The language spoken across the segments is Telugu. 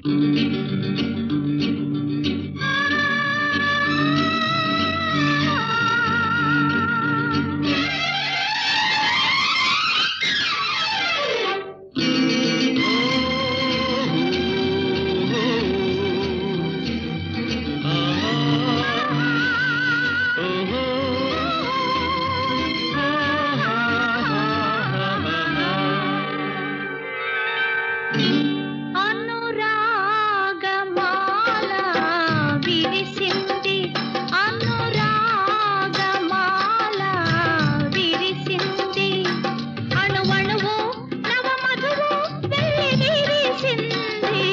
అనురాగమాల విరిసింది అనురాగమాల విరిసింది అణువణువు నవమధువు వెళ్ళి విరిసింది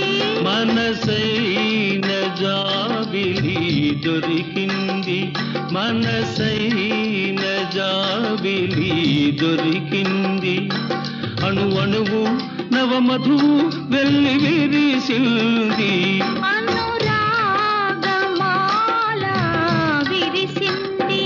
మనసైన జాబిలి దొరికింది మనసైన జాబిలి దొరికింది అణు అణువు నవమధువు వెళ్ళి విరిసింది అనురాగమాల విరిసింది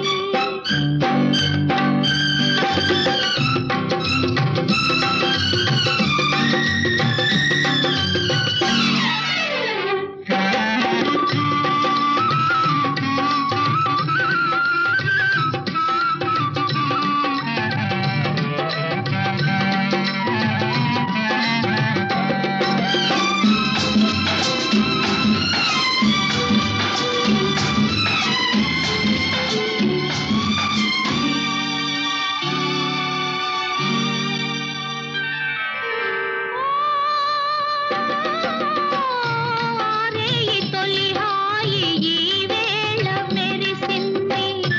రేయి తొలి హాయి ఈ వేళ మెరిసింది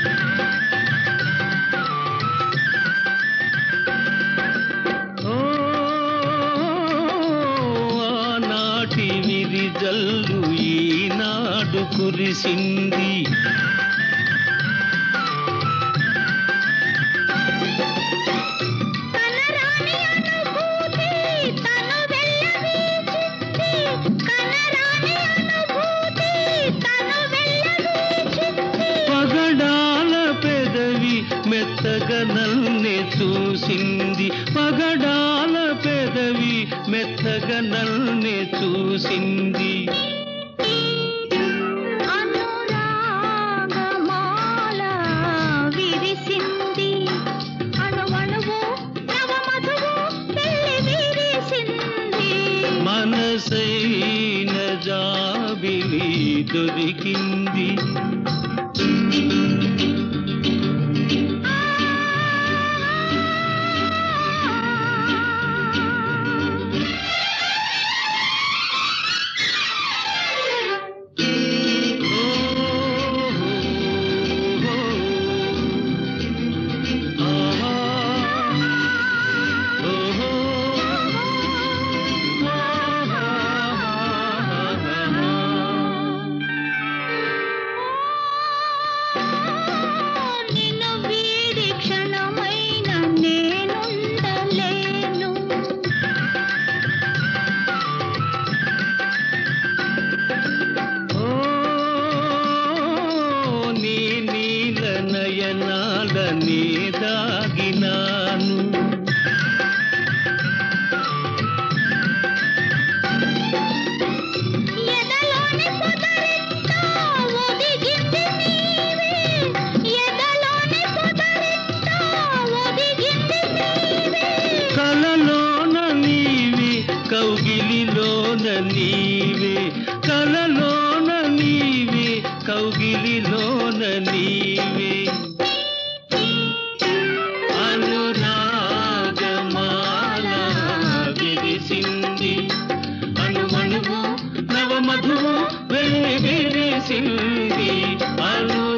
ఓ ఆనాటి విరిజల్లు ఈనాడు కురిసింది కనరాని అనుభూతి తను వెళ్ళవీచింది కనరాని అనుభూతి తను వెళ్ళవీచింది పగడాల పెదవి మెత్తగా నల్నే చూసింది పగడాల పెదవి మెత్తగా నల్నే చూసింది అనురాగమాల విరిసింది అణువణువు నవమధువు వెళ్ళి విరిసింది మనసైన జాబిలి దొరికింది నిన్ను వీడి క్షణమైన నేనుండలేను నీ నీల నయనాల నీ దాగినాను ఎదలోని పొదరింటో ఒదిగింది నీవే ఎదలోని పొదరింటో ఒదిగింది నీవే కలలోన నీవి కౌగిలిలోన నీవే కలలోన నీవి కౌగిలిలోన నీవే అనురాగమాల విరిసింది అణువణువు నవమధువు వెళ్ళి విరిసింది అను